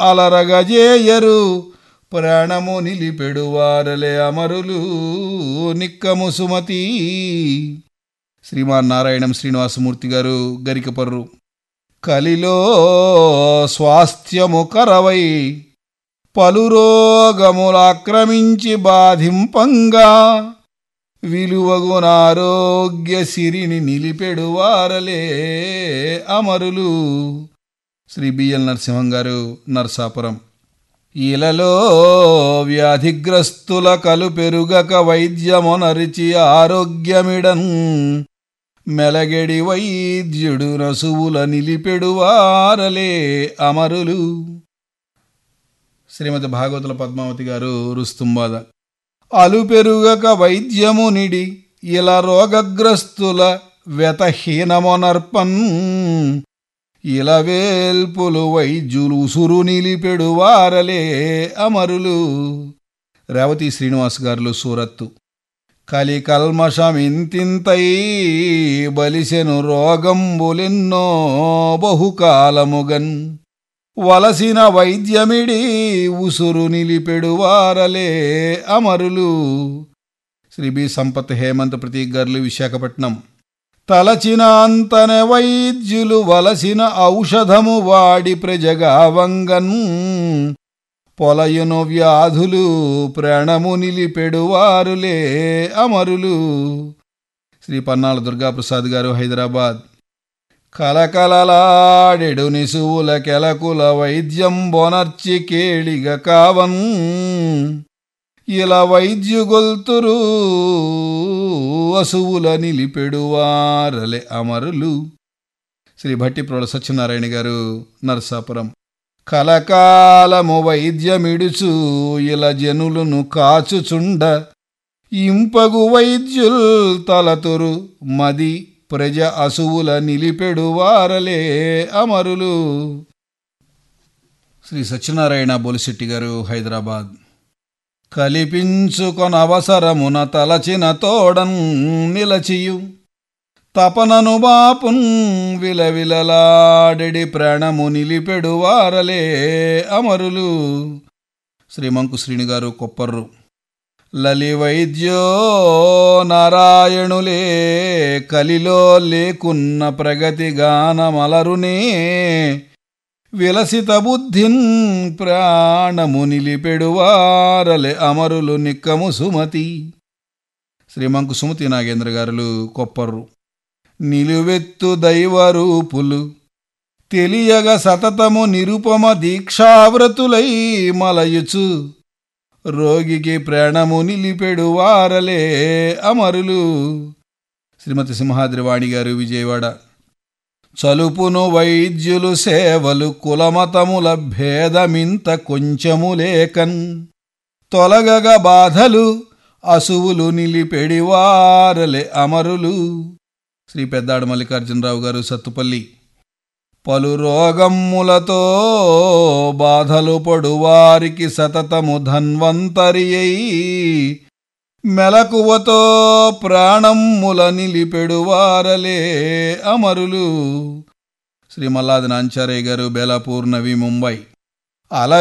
అలరగజేయరు ప్రాణము నిలిపెడువారలే అమరులు నిక్కము సుమతి శ్రీమాన్ నారాయణం శ్రీనివాసమూర్తి గారు గరికపర్రు కలిలో స్వాస్థ్యము కరవై పలు రోగములాక్రమించి బాధింపంగా విలువగునారోగ్య సిరిని నిలిపెడువారలే అమరులు శ్రీ బిఎల్ నరసింహం గారు నర్సాపురం ఇలలో వ్యాధిగ్రస్తుల కలు పెరుగక వైద్యమునరిచి ఆరోగ్యమిడన్ మెలగెడి వైద్యుడు నసువుల నిలిపెడువారలే అమరులు శ్రీమతి భాగవతుల పద్మావతి గారు రుస్తుంబాద అలుపెరుగక వైద్యము నిడి ఇలా రోగగ్రస్తుల వ్యతహీనమొనర్పన్ ఇలవేల్పులు వైద్యులు ఉసురు నిలిపెడువారలే అమరులు రేవతి శ్రీనివాస్ గారులు సూరత్తు కలి కల్మషమింతింతై బలిసెను రోగంబులెన్నో బహుకాలముగన్ వలసిన వైద్యమిడి ఉసురు నిలిపెడువారలే అమరులు శ్రీ బి సంపత్ హేమంత్ ప్రతీక్ గారులు విశాఖపట్నం తలచిన అంతన వైద్యులు వలసిన ఔషధము వాడి ప్రజగావంగన్ పొలయును వ్యాధులు ప్రాణము నిలిపెడువారులే అమరులు శ్రీ పన్నాల దుర్గాప్రసాద్ గారు హైదరాబాద్ కలకలలాడెడు నిసువుల కెలకుల వైద్యం బొనర్చి కేళిగ కావన్ ఇలా వైద్యుగొల్తురు అసువుల నిలిపెడువారలే అమరులు శ్రీ భట్టిప్రోల సత్యనారాయణ గారు నరసాపురం కలకాలము వైద్యమిడుచు ఇలా జనులను కాచుచుండ ఇంపగు వైద్యుల్ తలతురు మది ప్రజ అసువుల నిలిపెడువారలే అమరులు శ్రీ సత్యనారాయణ బొలిశెట్టి గారు హైదరాబాద్ కలిపించుకొనవసరమున తలచిన తోడన్ నిలచియు తపనను బాపున్ విలవిలలాడెడి ప్రాణము నిలిపెడువారలే అమరులు శ్రీ మంకు శ్రీని గారు కొప్పర్రు లలి వైద్యో నారాయణులే కలిలో లేకున్న ప్రగతి గానమలరునే విలసిత బుద్ధిన్ ప్రాణము నిలిపెడువారలే అమరులు నిక్కము సుమతి శ్రీమంకు సుమతి నాగేంద్ర గారులు కొప్పర్రు నిలువెత్తు దైవరూపులు తెలియగ సతతము నిరుపమ దీక్షావ్రతులై మలయుచు రోగికి ప్రాణము నిలిపెడువారలే అమరులు శ్రీమతి సింహాద్రివాణి గారు విజయవాడ చలుపును వైద్యులు సేవలు కులమతముల భేదమింత కొంచెము లేకన్ తొలగగ బాధలు అసువులు నిలిపెడివారలే అమరులు శ్రీ పెద్దాడు మల్లికార్జునరావు గారు సత్తుపల్లి పలు రోగమ్ములతో బాధలు పడువారికి సతతము ధన్వంతరి అయి మెలకువతో ప్రాణమ్ముల నిలిపెడువారలే అమరులు శ్రీ మల్లాది నాంచారయ్య గారు బేలాపూర్ నవీ ముంబై అల